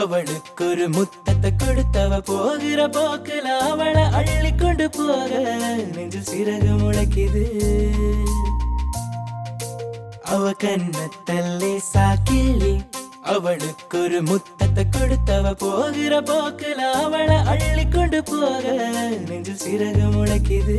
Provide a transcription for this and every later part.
அவளுக்கு ஒரு முத்தத்தை கொடுத்தவ போகிற போக்குல அவளை அள்ளி கொண்டு போக நெஞ்சில் சிறகு முளைக்குது அவ கண்ணத்தல்லே சாக்கிள்ளி அவளுக்கு ஒரு முத்தத்தை கொடுத்தவ போகிற போக்குல அவளை அள்ளி கொண்டு போக நெஞ்சில் சிறகு முளைக்குது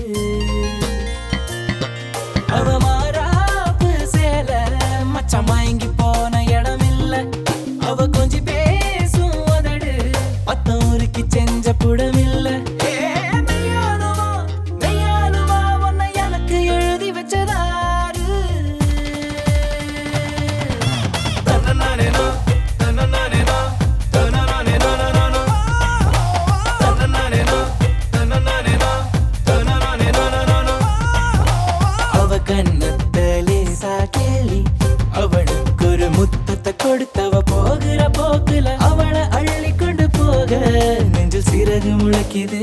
அவ மாறாப்பு சேல மச்சம் மயங்கி போன இடம் இல்ல அவ கொஞ்சம் பேசும் உதடு மத்தம் உருக்கி செஞ்ச புடம் இல்ல ஏ, மெய்யாலுமா, மெய்யாலுமா உன்னை எனக்கு எழுதி வச்சதாரு தன்னநானேனோ, தன்னநானேனோ, தன்னநானேனோ, நானானோ. தன்னநானேனோ, தன்னநானேனோ, தன்னநானேனோ, நானானோ. அவ கண்ணத்தலே சாக்கேளி அவளுக்கு ஒரு முத்தத்தை கொடுத்தவ போகிற போக்குல அவளை அள்ளி கொண்டு போக நெஞ்சில் சிறகு முளைக்குது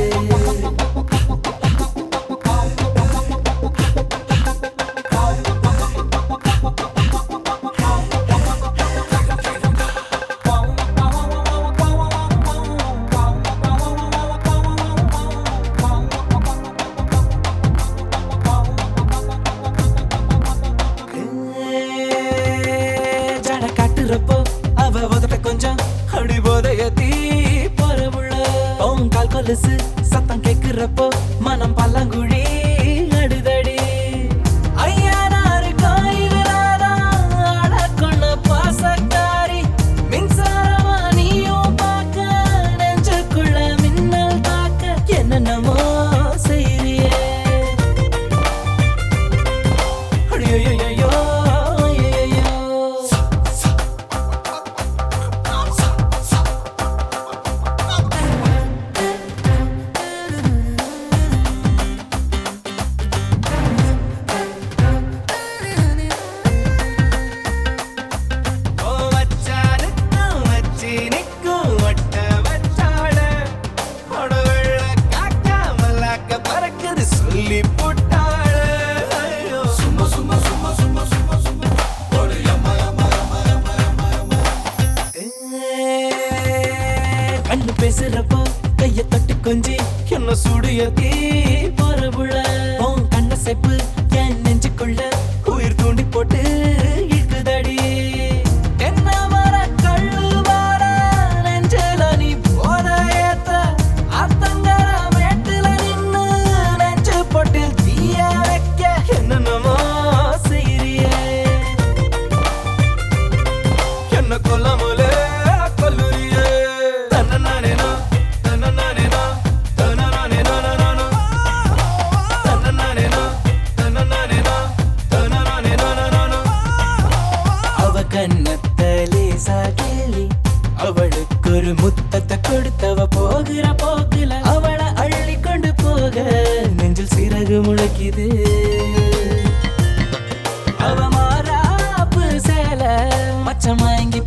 ஜட காட்டுறப்போ அவ உதட்ட கொஞ்சம் அடி போதைய தீ போறவுள்ள கால் கொலுசு சத்தம் கேக்குறப்போ மனம் பல்லாங்குழி அடுதடி ஐயனாரு கோயிலாதான் அடக்கொண்ட பாசக்காரி மின்சாரமா நீயும் பார்க்க நெஞ்சுக்குள்ள மின்னல் தாக்க என்னென்னமோ செய்றியே அடியோயோயோ, ஐயையோ. ஓ மச்சானுக்கும் மச்சினிக்கும் ஒட்ட வச்சாளே. அட வெள்ள காக்கா மல்லாக்க பறக்குது சொல்லி போட்டாளே. ஐயோ. சும்மா சும்மா சும்மா சும்மா சும்மா சும்மா போடு எம்மா எம்மா எம்மா எம்மா எம்மா எம்மா. ஏ, கண்ணு பேசுறப்போ கைய தொட்டு கொஞ்சி என்ன சுடிய தீ போறவுள்ள உன் கண்ண செப்பு என் நெஞ்சுக்குள்ள உயிர் தூண்டி போட்டு இழுக்குதடி என்ன மர கள்ளு மாற நெஞ்சல நீ போத ஏத்த அத்தங்கர மேட்டுல நின்னு நெஞ்சு போட்டு தீய வைக்க என்னென்னமோ செய்றியே என்ன கொல்லாமலே கொல்லுறியே தன்னநானேனோ தன்னநானேனோ தன்னநானேனோ நானானோ தன்னநானேனோ தன்னநானேனோ தன்னநானேனோ நானானோ அவ கண்ணத்தலே சாகேலி அவளுக்கு ஒரு முத்தத்தை கொடுத்தவ போகிற போக்குல அவளை அள்ளி கொண்டு போக நெஞ்சில் சிறகு முளைக்குது அவ மாறாப்பு சேல மச்சம் வாங்கி